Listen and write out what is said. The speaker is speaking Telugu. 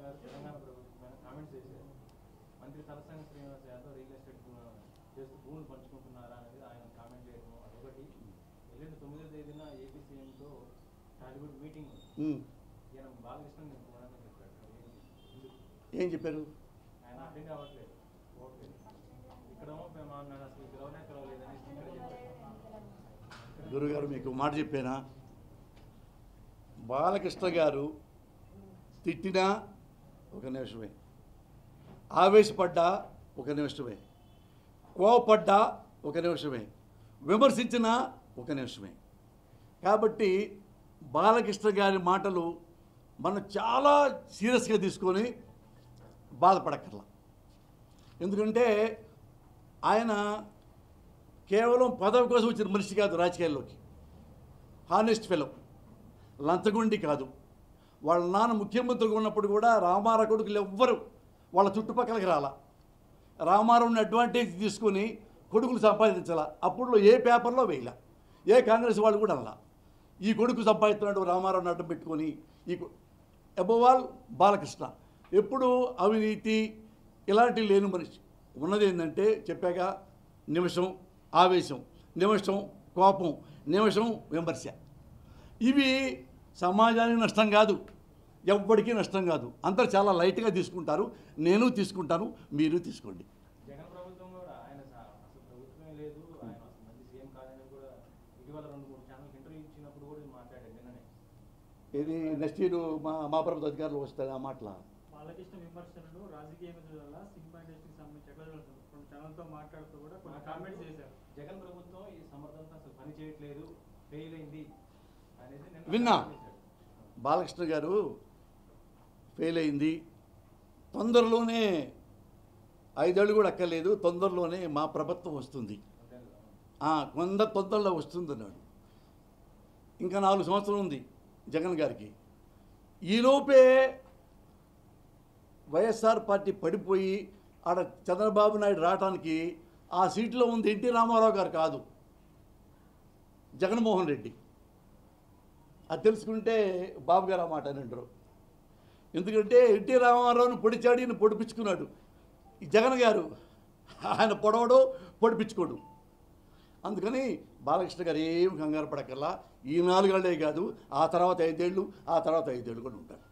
గారు తెలంగాణ ప్రభుత్వం పైన కామెంట్స్ చేశారు మంత్రి తలసాని శ్రీనివాస్ యాదవ్ రియల్ ఎస్టేట్ చేస్తూ భూములు పంచుకుంటున్నారా అనేది ఆయన కామెంట్ చేయడం అదొకటి ఎల్లుండి తొమ్మిదో తేదీన ఏపీ సీఎంతో టాలీవుడ్ మీటింగ్ ఉంది. ఉమ్. ఈయన బాలకృష్ణ నేను చూడాలని చెప్పాడు మరి ఏంటి? ఎందుకు? ఏం చెప్పారు ఆయన అటెండ్ అవ్వట్లేదు ఓట్లేదు ఇక్కడేమో మేము నన్ను అసలు పిలవనే పిలవలేదని ఇక్కడ చెప్పారు గురుగారు మీకు మాట చెప్పానా బాలకృష్ణ గారు తిట్టినా ఒక నిమిషమే ఆవేశపడ్డా ఒక నిమిషమే కోపడ్డా ఒక నిమిషమే విమర్శించినా ఒక నిమిషమే కాబట్టి బాలకృష్ణ గారి మాటలు మనం చాలా సీరియస్గా తీసుకొని బాధపడక్కర్లా ఎందుకంటే ఆయన కేవలం పదవి కోసం వచ్చిన మనిషి కాదు రాజకీయాల్లోకి హానెస్ట్ ఫెలో లంచగొండి కాదు వాళ్ళ నాన్న ముఖ్యమంత్రిగా ఉన్నప్పుడు కూడా రామారావు కొడుకులు ఎవ్వరు వాళ్ళ చుట్టుపక్కలకి రాలా రామారావుని అడ్వాంటేజ్ తీసుకొని కొడుకులు సంపాదించాల అప్పుడులో ఏ పేపర్లో వేయలా ఏ కాంగ్రెస్ వాళ్ళు కూడా అలా ఈ కొడుకు సంపాదిస్తున్నాడు రామారావుని అడ్డం పెట్టుకొని ఈ అబోవాల్ బాలకృష్ణ ఎప్పుడు అవినీతి ఇలాంటివి లేని మనిషి ఉన్నది ఏంటంటే చెప్పాక నిమిషం ఆవేశం నిమిషం కోపం నిమిషం విమర్శ ఇవి సమాజానికి నష్టం కాదు ఎవ్వడికి నష్టం కాదు అందరు చాలా లైట్గా తీసుకుంటారు నేను తీసుకుంటాను మీరు తీసుకోండి జగన్ ప్రభుత్వం కూడా ఆయన స- అసలు ప్రభుత్వమే లేదు ఆయన అసలు మంచి సీఎం కాదని కూడా ఇటీవల రెండు మూడు ఛానల్కి ఇంటర్వ్యూ ఇచ్చినప్పుడు కూడా ఇది మాట్లాడాడు నిన్ననే ఇది నెక్స్ట్ ఇయర్ మా మా ప్రభుత్వ అధికారులు వస్తారు ఆ మాటల బాలకృష్ణ విమర్శలను రాజకీయ విధుల సినిమా ఇండస్ట్రీకి సంబంధించి ఎట్లా చూస్తారు కొన్ని ఛానల్తో మాట్లాడుతూ కూడా కొన్ని కామెంట్స్ చేశారు జగన్ ప్రభుత్వం ఈ సమర్థంతో అసలు పని చేయట్లేదు ఫెయిల్ అయింది అనేది నిన్న విన్నా. చేశాడు. బాలకృష్ణ గారు ఫెయిల్ అయింది తొందరలోనే ఐదేళ్ళు కూడా అక్కర్లేదు తొందరలోనే మా ప్రభుత్వం వస్తుంది అంతే కదా? ఆ, కొంత తొందరలో వస్తుంది అన్నాడు ఇంకా నాలుగు సంవత్సరం ఉంది జగన్ గారికి ఈలోపే వైఎస్ఆర్ పార్టీ పడిపోయి ఆడ చంద్రబాబు నాయుడు రావడానికి ఆ సీట్లో ఉంది ఎన్టీ రామారావు గారు కాదు జగన్మోహన్ రెడ్డి అది తెలుసుకుంటే బాబు గారు ఆ మాట అని అంటారు ఎందుకంటే ఎన్టీ రామారావుని పొడిచాడు ఈయన పొడిపించుకున్నాడు ఈ జగన్ గారు ఆయన పొడవడు పొడిపించుకోడు అందుకని బాలకృష్ణ గారు ఏం కంగారు పడకల్లా ఈ నాలుగేళ్లే కాదు ఆ తర్వాత ఐదేళ్ళు ఆ తర్వాత ఐదేళ్ళు కూడా ఉంటారు